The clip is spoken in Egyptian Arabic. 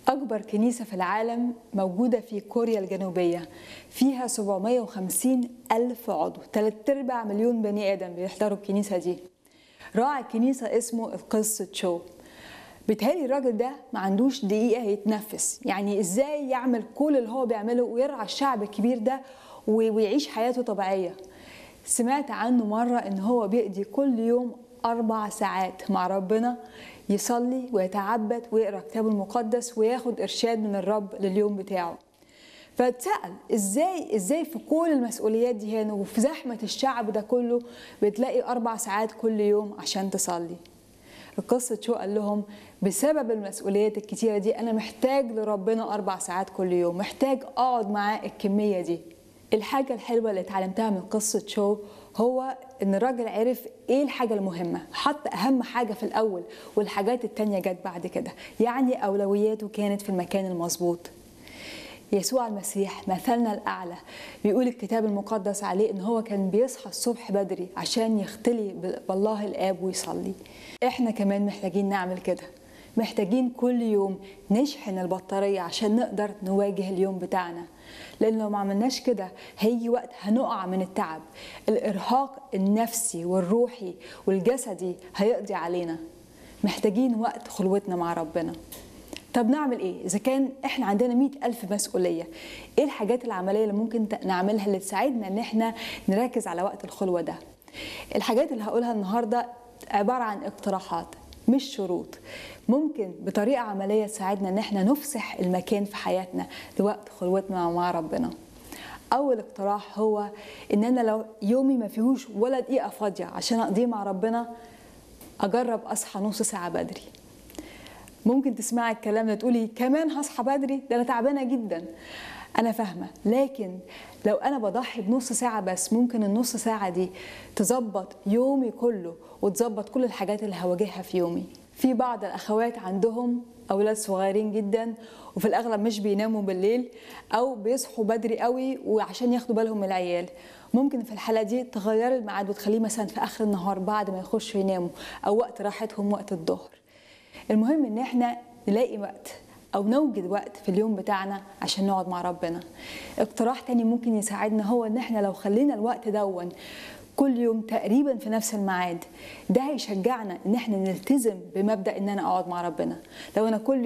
أكبر كنيسة في العالم موجودة في كوريا الجنوبية فيها 750 ألف عضو تلات أرباع مليون بني آدم بيحضروا الكنيسة دي راعي الكنيسة اسمه القس تشو بيتهيألي الراجل ده ما عندوش دقيقة يتنفس يعني ازاي يعمل كل اللي هو بيعمله ويرعى الشعب الكبير ده ويعيش حياته طبيعية سمعت عنه مرة ان هو بيقضي كل يوم أربع ساعات مع ربنا يصلي ويتعبد ويقرا كتابه المقدس وياخد إرشاد من الرب لليوم بتاعه فاتسأل ازاي ازاي في كل المسؤوليات دي هنا وفي زحمة الشعب ده كله بتلاقي أربع ساعات كل يوم عشان تصلي القصة شو قال لهم بسبب المسؤوليات الكتيرة دي أنا محتاج لربنا أربع ساعات كل يوم محتاج أقعد معاه الكمية دي الحاجة الحلوة اللي اتعلمتها من قصة شو هو ان الراجل عرف ايه الحاجة المهمة حط اهم حاجة في الاول والحاجات التانية جت بعد كده يعني اولوياته كانت في المكان المظبوط يسوع المسيح مثلنا الاعلى بيقول الكتاب المقدس عليه ان هو كان بيصحى الصبح بدري عشان يختلي بالله الاب ويصلي احنا كمان محتاجين نعمل كده محتاجين كل يوم نشحن البطارية عشان نقدر نواجه اليوم بتاعنا لأن لو ما عملناش كده هيجي وقت هنقع من التعب الإرهاق النفسي والروحي والجسدي هيقضي علينا محتاجين وقت خلوتنا مع ربنا طب نعمل ايه اذا كان احنا عندنا مئة الف مسؤوليه ايه الحاجات العمليه اللي ممكن نعملها اللي تساعدنا ان احنا نركز على وقت الخلوه ده الحاجات اللي هقولها النهارده عباره عن اقتراحات مش شروط ممكن بطريقه عمليه تساعدنا ان احنا نفسح المكان في حياتنا لوقت خلوتنا مع ربنا اول اقتراح هو ان انا لو يومي ما فيهوش ولا دقيقه فاضيه عشان اقضيه مع ربنا اجرب اصحى نص ساعه بدري ممكن تسمعي الكلام ده تقولي كمان هصحى بدري ده انا تعبانه جدا انا فاهمه لكن لو انا بضحي بنص ساعه بس ممكن النص ساعه دي تظبط يومي كله وتظبط كل الحاجات اللي هواجهها في يومي في بعض الاخوات عندهم اولاد صغيرين جدا وفي الاغلب مش بيناموا بالليل او بيصحوا بدري قوي وعشان ياخدوا بالهم من العيال ممكن في الحاله دي تغيري الميعاد وتخليه مثلا في اخر النهار بعد ما يخشوا يناموا او وقت راحتهم وقت الظهر المهم ان احنا نلاقي وقت او نوجد وقت في اليوم بتاعنا عشان نقعد مع ربنا اقتراح تاني ممكن يساعدنا هو ان احنا لو خلينا الوقت دون كل يوم تقريبا في نفس الميعاد ده هيشجعنا ان احنا نلتزم بمبدا ان انا اقعد مع ربنا لو انا كل